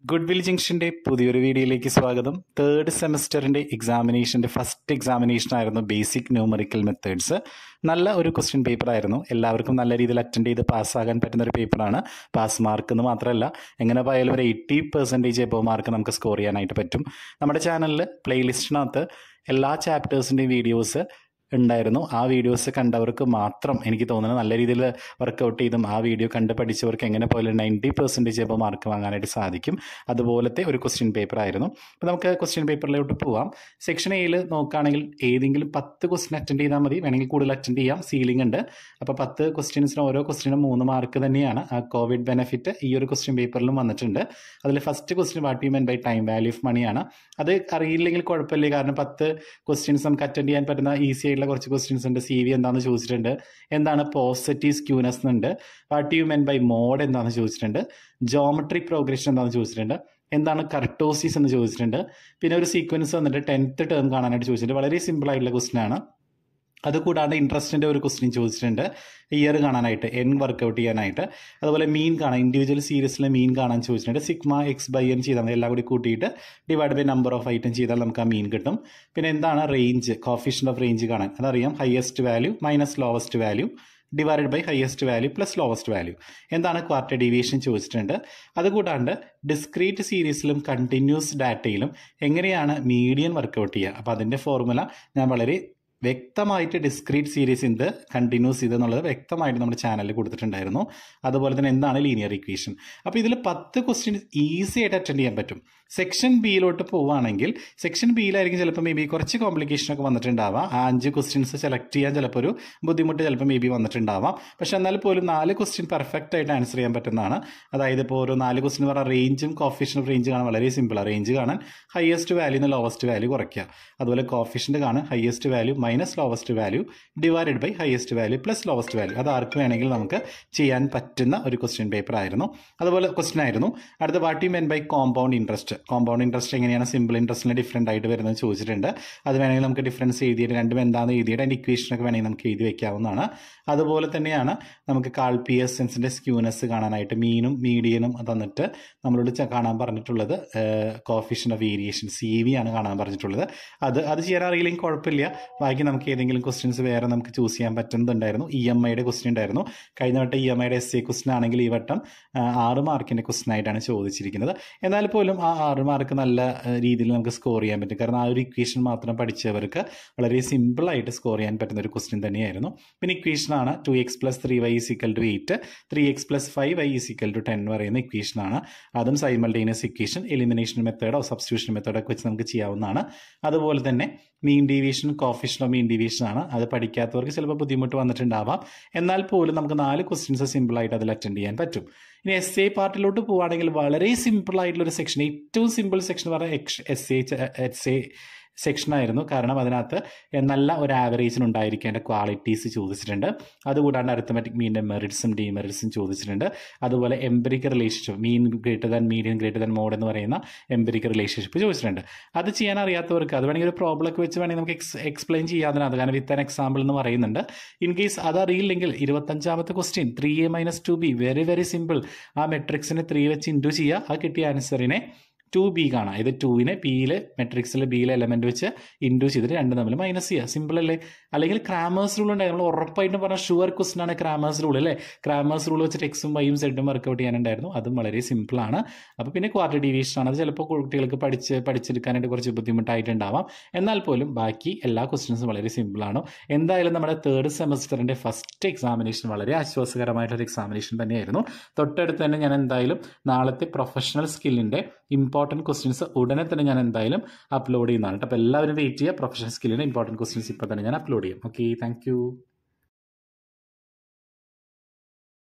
good will ജംഗ്ഷന്റെ പുതിയൊരു വീഡിയോയിലേക്ക് സ്വാഗതം തേർഡ് സെമസ്റ്ററിന്റെ എക്സാമിനേഷന്റെ ഫസ്റ്റ് എക്സാമിനേഷൻ ആയിരുന്നു ബേസിക് ന്യൂമറിക്കൽ മെത്തേഡ്സ് നല്ല ഒരു ക്വസ്റ്റ്യൻ പേപ്പർ ആയിരുന്നു എല്ലാവർക്കും നല്ല രീതിയിൽ അറ്റൻഡ് ചെയ്ത് പാസ്സാകാൻ പറ്റുന്ന ഒരു പേപ്പറാണ് പാസ് മാർക്ക് എന്ന് മാത്രമല്ല എങ്ങനെ പോയാലും ഒരു എയ്റ്റി പെർസെൻറ്റേജ് എബോ മാർക്ക് നമുക്ക് സ്കോർ ചെയ്യാനായിട്ട് പറ്റും നമ്മുടെ ചാനലിൽ പ്ലേലിസ്റ്റിനകത്ത് എല്ലാ ചാപ്റ്റേഴ്സിൻ്റെയും വീഡിയോസ് ഉണ്ടായിരുന്നു ആ വീഡിയോസ് കണ്ടവർക്ക് മാത്രം എനിക്ക് തോന്നുന്നത് നല്ല രീതിയിൽ വർക്കൗട്ട് ചെയ്തും ആ വീഡിയോ കണ്ട് പഠിച്ചവർക്ക് എങ്ങനെ പോയാലും നയൻറ്റി പെർസെൻറ്റേജ് അപ്പോൾ മാർക്ക് വാങ്ങാനായിട്ട് സാധിക്കും അതുപോലത്തെ ഒരു ക്വസ്റ്റ്യൻ പേപ്പർ ആയിരുന്നു അപ്പോൾ നമുക്ക് ക്വസ്റ്റ്യൻ പേപ്പറിലോട്ട് പോവാം സെക്ഷൻ എയിൽ നോക്കുകയാണെങ്കിൽ ഏതെങ്കിലും പത്ത് ക്വസ്റ്റ്യൻ അറ്റൻഡ് ചെയ്താൽ മതി വേണമെങ്കിൽ കൂടുതൽ അറ്റൻഡ് ചെയ്യാം സീലിംഗ് ഉണ്ട് അപ്പോൾ പത്ത് ക്വസ്റ്റ്യൻസിന് ഓരോ ക്വസ്റ്റ്യനും മൂന്ന് മാർക്ക് തന്നെയാണ് ആ കോവിഡ് ബെനിഫിറ്റ് ഈ ഒരു ക്വസ്റ്റ്യൻ പേപ്പറിലും വന്നിട്ടുണ്ട് അതിൽ first question what you mean by time value of മണിയാണ് അത് അറിയില്ലെങ്കിൽ കുഴപ്പമില്ല കാരണം പത്ത് ക്വസ്റ്റ്യൻസ് നമുക്ക് അറ്റൻഡ് ചെയ്യാൻ പറ്റുന്ന ഈസി ആയിട്ടുള്ള കുറച്ച് ക്വസ്റ്റ്യൻസ് ഉണ്ട് സി വി എന്താണെന്ന് ചോദിച്ചിട്ടുണ്ട് എന്താണ് പോസിറ്റീവ് സ്ക്യൂനസ് എന്നുണ്ട് what you mean by mode എന്താണെന്ന് ചോദിച്ചിട്ടുണ്ട് ജോമെട്രിക് പ്രോഗ്രഷൻ എന്താണെന്ന് ചോദിച്ചിട്ടുണ്ട് എന്താണ് കർട്ടോസിസ് എന്ന് ചോദിച്ചിട്ടുണ്ട് പിന്നെ ഒരു സീക്വൻസ് വന്നിട്ട് ടെൻത്ത് ടേം കാണാനായിട്ട് ചോദിച്ചിട്ടുണ്ട് വളരെ സിമ്പിൾ ആയിട്ടുള്ള ക്വസ്റ്റ്യൻ ആണ് അതുകൂടാണ്ട് ഇൻട്രസ്റ്റിൻ്റെ ഒരു ക്വസ്റ്റ്യൻ ചോദിച്ചിട്ടുണ്ട് ഇയർ കാണാനായിട്ട് എൻ വർക്കൗട്ട് ചെയ്യാനായിട്ട് അതുപോലെ മീൻ കാണാൻ ഇൻഡിവിജ്വൽ സീരീസിലെ മീൻ കാണാൻ ചോദിച്ചിട്ടുണ്ട് സിഗ്മ എക്സ് ബൈ എൻ ചെയ്താൽ മതി എല്ലാം കൂടി കൂട്ടിയിട്ട് divide by number of item ചെയ്താൽ നമുക്ക് ആ മീൻ കിട്ടും പിന്നെ എന്താണ് റേഞ്ച് കോഫിഷ്യൻ ഓഫ് റേഞ്ച് കാണാൻ അതറിയാം highest value minus lowest value divided by highest value plus lowest value എന്താണ് ക്വാർട്ടർ ഡീവിയേഷൻ ചോദിച്ചിട്ടുണ്ട് അതുകൂടാണ്ട് ഡിസ്ക്രീറ്റ് സീരീസിലും കണ്ടിന്യൂസ് ഡാറ്റയിലും എങ്ങനെയാണ് മീഡിയൻ വർക്കൗട്ട് ചെയ്യുക അപ്പോൾ അതിൻ്റെ ഫോർമുല ഞാൻ വളരെ വ്യക്തമായിട്ട് ഡിസ്ക്രീറ്റ് സീരീസ് ഇത് കണ്ടിന്യൂസ് ഇത് എന്നുള്ളത് വ്യക്തമായിട്ട് നമ്മുടെ ചാനലിൽ കൊടുത്തിട്ടുണ്ടായിരുന്നു അതുപോലെ തന്നെ എന്താണ് ലീനിയർ ഇക്വേഷൻ അപ്പോൾ ഇതിൽ പത്ത് ക്വസ്റ്റ്യൻ ഈസി ആയിട്ട് അറ്റൻഡ് ചെയ്യാൻ പറ്റും സെക്ഷൻ ബിയിലോട്ട് പോവുകയാണെങ്കിൽ സെക്ഷൻ ബിയിലായിരിക്കും ചിലപ്പോൾ മേ ബി കുറച്ച് കോംപ്ലിക്കേഷൻ ഒക്കെ വന്നിട്ടുണ്ടാവാം ആ അഞ്ച് ക്വസ്റ്റ്യൻസ് സെലക്ട് ചെയ്യാൻ ചിലപ്പോൾ ഒരു ബുദ്ധിമുട്ട് ചിലപ്പോൾ മേ ബി വന്നിട്ടുണ്ടാവാം പക്ഷെ എന്നാൽ പോലും നാല് ക്വസ്റ്റ്യൻ പെർഫെക്റ്റ് ആയിട്ട് ആൻസർ ചെയ്യാൻ പറ്റുന്നതാണ് അതായത് ഇപ്പോൾ ഒരു നാല് ക്വസ്റ്റ്യൻ പറഞ്ഞാൽ റേഞ്ചും കോഫിഷ്യൻ ഓഫ് റേഞ്ച് കാണാൻ വളരെ സിമ്പിളാണ് റേഞ്ച് കാണാൻ ഹയസ്റ്റ് വാല്യൂന്ന് ലോവസ്റ്റ് വാല്യൂ കുറയ്ക്കുക അതുപോലെ കോഫിഷ്യൻ്റ് കാണാൻ highest value minus lowest value divided by highest value plus lowest value അത് ആർക്ക് വേണമെങ്കിൽ നമുക്ക് ചെയ്യാൻ പറ്റുന്ന ഒരു ക്വസ്റ്റ്യൻ പേപ്പർ ആയിരുന്നു അതുപോലെ ക്വസ്റ്റ്യൻ ആയിരുന്നു അടുത്ത what you mean by compound interest compound interest എങ്ങനെയാണ് സിമ്പിൾ ഇൻട്രസ്റ്റിന് ഡിഫറെൻ്റ് ആയിട്ട് വരുന്നത് ചോദിച്ചിട്ടുണ്ട് അത് വേണമെങ്കിൽ നമുക്ക് ഡിഫറൻസ് എഴുതിയിട്ട് രണ്ടും എന്താണെന്ന് എഴുതിയിട്ട് അതിൻ്റെ ഇക്വേഷനൊക്കെ വേണമെങ്കിൽ നമുക്ക് എഴുതി വെക്കാവുന്നതാണ് അതുപോലെ തന്നെയാണ് നമുക്ക് കാൾ പി എസ് സെൻസിൻ്റെ സ്ക്യൂനസ് കാണാനായിട്ട് മീനും മീഡിയനും തന്നിട്ട് നമ്മളോട് ച- കാണാൻ പറഞ്ഞിട്ടുള്ളത് coefficient of variation C V ആണ് കാണാൻ പറഞ്ഞിട്ടുള്ളത് അത് അത് ചെയ്യാൻ അറിയില്ലെങ്കിൽ കുഴപ്പമില്ല ബാക്കി നമുക്ക് ഏതെങ്കിലും ക്വസ്റ്റ്യൻസ് വേറെ നമുക്ക് ചൂസ് ചെയ്യാൻ പറ്റുന്നുണ്ടായിരുന്നു ഇ എം ഐയുടെ ക്വസ്റ്റ്യൻ ഉണ്ടായിരുന്നു കഴിഞ്ഞ വട്ടം ഇ എം ഐയുടെ എസ് എ ക്വസ്റ്റ്യൻ ആണെങ്കിൽ ഈ വട്ടം ആ, ആറ് മാർക്കിൻ്റെ ക്വസ്റ്റ്യൻ ആയിട്ടാണ് ചോദിച്ചിരിക്കുന്നത് എന്നാൽ പോലും ആ ആറ് മാർക്ക് നല്ല ആ, രീതിയിൽ നമുക്ക് സ്കോർ ചെയ്യാൻ പറ്റും കാരണം ആ ഒരു ഇക്വേഷൻ മാത്രം പഠിച്ചവർക്ക് വളരെ സിമ്പിളായിട്ട് സ്കോർ ചെയ്യാൻ പറ്റുന്ന ഒരു ക്വസ്റ്റ്യൻ തന്നെയായിരുന്നു പിന്നെ ഇക്വേഷനാണ് two X plus three Y is equal to eight three X plus five Y is equal to ten എന്ന് പറയുന്ന ഇക്വേഷനാണ് അതും സൈമൾട്ടേനിയസ് ഇക്വേഷൻ എലിമിനേഷൻ മെത്തേഡോ സബ്സ്റ്റിറ്റ്യൂഷൻ മെത്തേഡോ ഒക്കെ വെച്ച് നമുക്ക് ചെയ്യാവുന്നതാണ് അതുപോലെ തന്നെ മീൻ ഡീവിയേഷൻ കോഫിഷനോ മീൻ ഡീവിയേഷൻ ആണ് അത് പഠിക്കാത്തവർക്ക് ചിലപ്പോൾ ബുദ്ധിമുട്ട് വന്നിട്ടുണ്ടാവാം എന്നാൽ പോലും നമുക്ക് നാല് ക്വസ്റ്റ്യൻസ് സിമ്പിളായിട്ട് അതിൽ അറ്റൻഡ് ചെയ്യാൻ പറ്റും ഇനി എസ് എ പാർട്ടിലോട്ട് പോവുകയാണെങ്കിൽ വളരെ സിമ്പിൾ ആയിട്ടുള്ള ഒരു സെക്ഷൻ ഏറ്റവും സിമ്പിൾ സെക്ഷൻ എന്ന് പറഞ്ഞാൽ എസ് എ എസ് എ സെക്ഷനായിരുന്നു കാരണം അതിനകത്ത് നല്ല ഒരു ആവറേജിന് ഉണ്ടായിരിക്കേണ്ട ക്വാളിറ്റീസ് ചോദിച്ചിട്ടുണ്ട് അതുകൂടാണ്ട് അരിത്തമാറ്റിക് മീനിൻ്റെ മെറിറ്റ്സും ഡിമെറിറ്റ്സും ചോദിച്ചിട്ടുണ്ട് അതുപോലെ empirical relationship mean greater than medium greater than mode എന്ന് പറയുന്ന എംപെറിക്കൽ റിലേഷൻഷിപ്പ് ചോദിച്ചിട്ടുണ്ട് അത് ചെയ്യാൻ അറിയാത്തവർക്ക് അത് വേണമെങ്കിൽ ഒരു പ്രോബ്ലം ഒക്കെ വെച്ച് വേണമെങ്കിൽ നമുക്ക് എക്സ് എക്സ്പ്ലെയിൻ ചെയ്യാവുന്നതാണ് കാരണം വിത്ത് ആൻ എക്സാമ്പിൾ എന്ന് പറയുന്നുണ്ട് ഇൻ കേസ് അത് അറിയില്ലെങ്കിൽ ഇരുപത്തഞ്ചാമത്തെ question three A minus two B very very simple ആ മെട്രിക്സിനെ ത്രീ വെച്ച് ഇൻറ്റു ചെയ്യുക ആ കിട്ടിയ ആൻസറിനെ ടു ബി കാണാം ഇത് ടൂവിനെ പിയിൽ മെട്രിക്സിൽ ബിയിലെ എലമെന്റ് വെച്ച് ഇൻഡു ചെയ്തിട്ട് രണ്ട് തമ്മിൽ മൈനസ് ചെയ്യുക സിമ്പിൾ അല്ലേ അല്ലെങ്കിൽ ക്രാമേഴ്സ് റൂൾ ഉണ്ടായി നമ്മൾ ഉറപ്പായിട്ടും പറഞ്ഞ ഷുവർ ക്വസ്റ്റൻ ആണ് ക്രാമേഴ്സ് റൂൾ അല്ലേ ക്രാമേഴ്സ് റൂൾ വെച്ചിട്ട് എക്സും വൈയും സെഡും വർക്കൗട്ട് ചെയ്യാനുണ്ടായിരുന്നു അതും വളരെ സിമ്പിൾ ആണ് അപ്പോൾ പിന്നെ ക്വാർട്ടർ ഡീവിയേഷൻ ആണ് അത് ചിലപ്പോൾ കുട്ടികൾക്ക് പഠിച്ച് പഠിച്ചെടുക്കാനായിട്ട് കുറച്ച് ബുദ്ധിമുട്ടായിട്ടുണ്ടാവാം എന്നാൽ പോലും ബാക്കി എല്ലാ ക്വസ്റ്റ്യൻസും വളരെ സിമ്പിൾ ആണ് എന്തായാലും നമ്മുടെ തേർഡ് സെമസ്റ്ററിന്റെ ഫസ്റ്റ് എക്സാമിനേഷൻ വളരെ ആശ്വാസകരമായിട്ടൊരു എക്സാമിനേഷൻ തന്നെയായിരുന്നു തൊട്ടടുത്ത് തന്നെ ഞാൻ എന്തായാലും നാളത്തെ പ്രൊഫഷണൽ സ്കില്ലിന്റെ ഇമ്പോർട്ടൻറ്റ് ക്വസ്റ്റ്യൻസ് ഉടനെ തന്നെ ഞാൻ എന്തായാലും അപ്ലോഡ് ചെയ്യുന്നതാണ് കേട്ടോ അപ്പോൾ എല്ലാവരും വെയിറ്റ് ചെയ്യുക പ്രൊഫഷണൽ സ്കില്ലിൻ്റെ ഇമ്പോർട്ടൻറ്റ് ക്വസ്റ്റ്യൻസ് ഇപ്പോൾ തന്നെ ഞാൻ അപ്ലോഡ് ചെയ്യും ഓക്കെ താങ്ക്